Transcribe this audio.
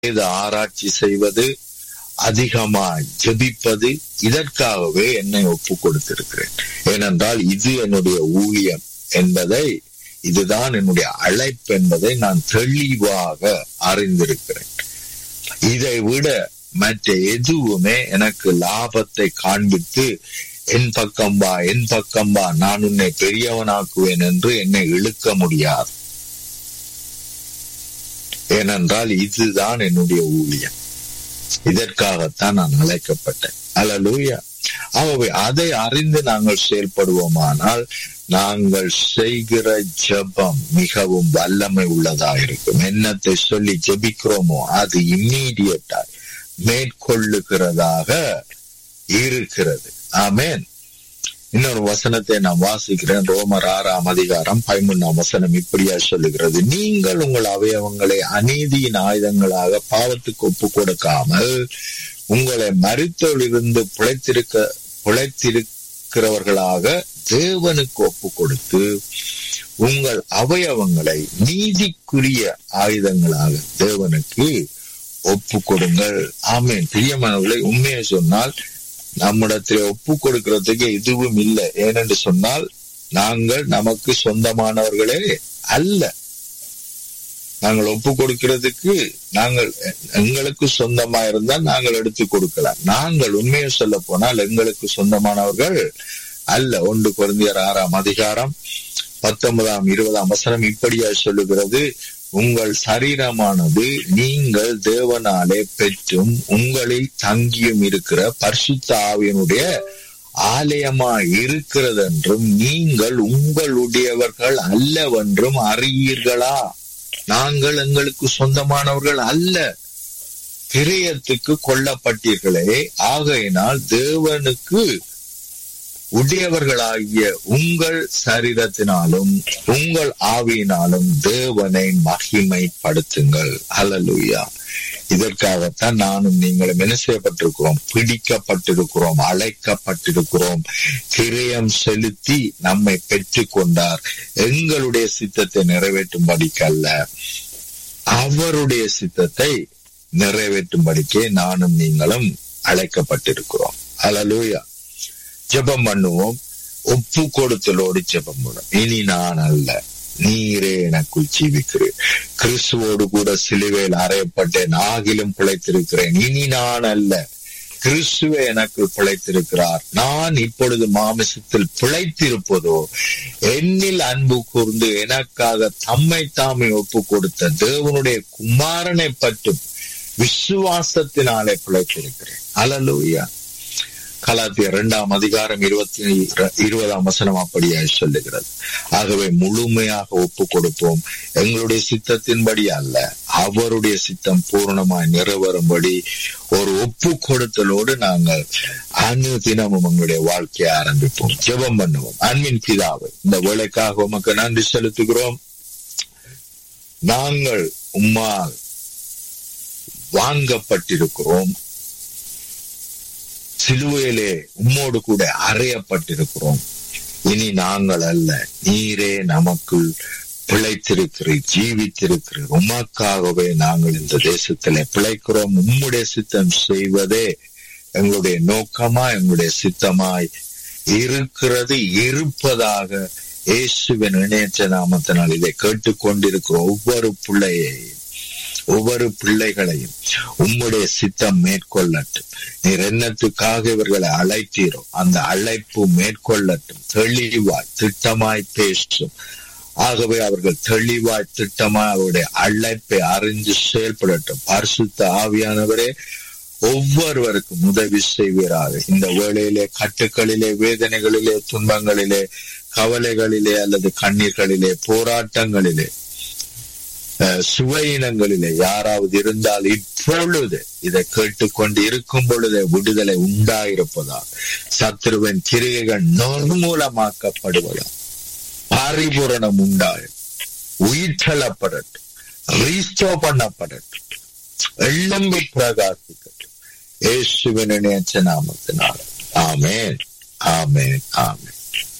வேத ஆராய்ச்சி செய்வது அதிகமாய் ஜெபிப்பது இதற்காகவே என்னை ஒப்பு கொடுத்திருக்கிறேன் ஏனென்றால் இது என்னுடைய ஊழியம் என்பதை இதுதான் என்னுடைய அழைப்பு என்பதை நான் தெளிவாக அறிந்திருக்கிறேன் இதை விட மற்ற எதுவுமே எனக்கு லாபத்தை காண்பித்து என் பக்கம் வா என் பக்கம் வா நான் உன்னை பெரியவனாக்குவேன் என்று என்னை இழுக்க முடியாது ஏனென்றால் இதுதான் என்னுடைய ஊழியம் இதற்காகத்தான் நான் அழைக்கப்பட்டேன் அல்லலூயா ஆகவே அதை அறிந்து நாங்கள் செயல்படுவோமானால் நாங்கள் செய்கிற ஜெபம் மிகவும் வல்லமை உள்ளதா இருக்கும் என்னத்தை சொல்லி ஜெபிக்கிறோமோ அது இம்மீடியட்டா மேற்கொள்ளுகிறதாக இருக்கிறது ஆமேன் இன்னொரு வசனத்தை நான் வாசிக்கிறேன் ரோமர் ஆறாம் அதிகாரம் பதிமூணாம் வசனம் இப்படியா சொல்லுகிறது நீங்கள் உங்கள் அவயவங்களை அநீதியின் ஆயுதங்களாக பாவத்துக்கு ஒப்பு கொடுக்காமல் உங்களை மருத்துவலிருந்து பிழைத்திருக்க பிழைத்திருக்கிறவர்களாக தேவனுக்கு ஒப்பு கொடுத்து உங்கள் அவயவங்களை நீதிக்குரிய ஆயுதங்களாக தேவனுக்கு ஒப்பு கொடுங்கள் ஆமேன் பிரியமானவர்களை உண்மையை சொன்னால் நம்மிடத்தில் ஒப்பு கொடுக்கிறதுக்கு எதுவும் இல்லை ஏனென்று சொன்னால் நாங்கள் நமக்கு சொந்தமானவர்களே அல்ல நாங்கள் ஒப்பு கொடுக்கிறதுக்கு நாங்கள் எங்களுக்கு சொந்தமா இருந்தால் நாங்கள் எடுத்து கொடுக்கலாம் நாங்கள் உண்மையை சொல்ல போனால் எங்களுக்கு சொந்தமானவர்கள் அல்ல ஒன்று குழந்தையர் ஆறாம் அதிகாரம் பத்தொன்பதாம் இருபதாம் வசனம் இப்படியா சொல்லுகிறது உங்கள் சரீரமானது நீங்கள் தேவனாலே பெற்றும் உங்களில் தங்கியும் இருக்கிற பரிசுத்த ஆவியனுடைய ஆலயமா இருக்கிறது என்றும் நீங்கள் உங்களுடையவர்கள் அல்லவென்றும் அறியீர்களா நாங்கள் எங்களுக்கு சொந்தமானவர்கள் அல்ல கிரியத்துக்கு கொல்லப்பட்டீர்களே ஆகையினால் தேவனுக்கு உடையவர்களாகிய உங்கள் சரீரத்தினாலும் உங்கள் ஆவியினாலும் தேவனை மகிமைப்படுத்துங்கள் அல்லலுயா இதற்காகத்தான் நானும் நீங்களும் என்ன செய்யப்பட்டிருக்கிறோம் பிடிக்கப்பட்டிருக்கிறோம் அழைக்கப்பட்டிருக்கிறோம் கிரயம் செலுத்தி நம்மை பெற்றுக் கொண்டார் எங்களுடைய சித்தத்தை நிறைவேற்றும்படிக்கல்ல அவருடைய சித்தத்தை நிறைவேற்றும்படிக்கே நானும் நீங்களும் அழைக்கப்பட்டிருக்கிறோம் அலலூயா ஜெபம் பண்ணுவோம் ஒப்பு கொடுத்தலோடு ஜெபம் பண்ணும் இனி நான் அல்ல நீரே எனக்குள் ஜீவிக்கிறேன் கிறிஸ்துவோடு கூட சிலுவையில் அறையப்பட்டேன் ஆகிலும் பிழைத்திருக்கிறேன் இனி நான் அல்ல கிறிஸ்துவ எனக்கு பிழைத்திருக்கிறார் நான் இப்பொழுது மாமிசத்தில் பிழைத்திருப்பதோ என்னில் அன்பு கூர்ந்து எனக்காக தம்மை தாமே ஒப்பு கொடுத்த தேவனுடைய குமாரனை பற்றும் விசுவாசத்தினாலே பிழைத்திருக்கிறேன் அலலூயா கலாத்திய இரண்டாம் அதிகாரம் இருபத்தி இருபதாம் வசனம் அப்படியாய் சொல்லுகிறது ஆகவே முழுமையாக ஒப்பு கொடுப்போம் எங்களுடைய சித்தத்தின்படி அல்ல அவருடைய சித்தம் பூர்ணமாய் நிறைவேறும்படி ஒரு ஒப்பு கொடுத்தலோடு நாங்கள் அணு தினமும் எங்களுடைய வாழ்க்கையை ஆரம்பிப்போம் ஜெபம் பண்ணுவோம் அன்பின் பிதாவை இந்த வேலைக்காக உமக்கு நன்றி செலுத்துகிறோம் நாங்கள் உம்மால் வாங்கப்பட்டிருக்கிறோம் சிலுவையிலே உம்மோடு கூட அறையப்பட்டிருக்கிறோம் இனி நாங்கள் அல்ல நீரே நமக்கு பிழைத்திருக்கிறீர் ஜீவித்திருக்கிறீர் உமக்காகவே நாங்கள் இந்த தேசத்திலே பிழைக்கிறோம் உம்முடைய சித்தம் செய்வதே எங்களுடைய நோக்கமா எங்களுடைய சித்தமாய் இருக்கிறது இருப்பதாக இயேசுவின் இணையற்ற நாமத்தினால் இதை கேட்டுக்கொண்டிருக்கிற ஒவ்வொரு பிள்ளையையும் ஒவ்வொரு பிள்ளைகளையும் உம்முடைய சித்தம் மேற்கொள்ளட்டும் நீர் என்னத்துக்காக இவர்களை அழைத்தீரோ அந்த அழைப்பு மேற்கொள்ளட்டும் தெளிவாய் திட்டமாய் பேசும் ஆகவே அவர்கள் தெளிவாய் திட்டமாய் அவருடைய அழைப்பை அறிந்து செயல்படட்டும் பரிசுத்த ஆவியானவரே ஒவ்வொருவருக்கும் உதவி செய்வீராக இந்த வேளையிலே கட்டுக்களிலே வேதனைகளிலே துன்பங்களிலே கவலைகளிலே அல்லது கண்ணீர்களிலே போராட்டங்களிலே சுவையினங்களிலே யாராவது இருந்தால் இப்பொழுது இதை கேட்டுக்கொண்டு இருக்கும் பொழுதே விடுதலை உண்டாயிருப்பதால் சத்ருவின் கிரிகைகள் நிர்மூலமாக்கப்படுவதால் பரிபூரணம் உண்டாயும் உயிர்த்தளப்படட்டும் ரீஸ்டோ பண்ணப்படட்டும் எள்ளம்பி பிரகாசிக்கட்டும் இயேசுவின் இணையச்ச நாமத்தினால் ஆமேன் ஆமேன் ஆமேன்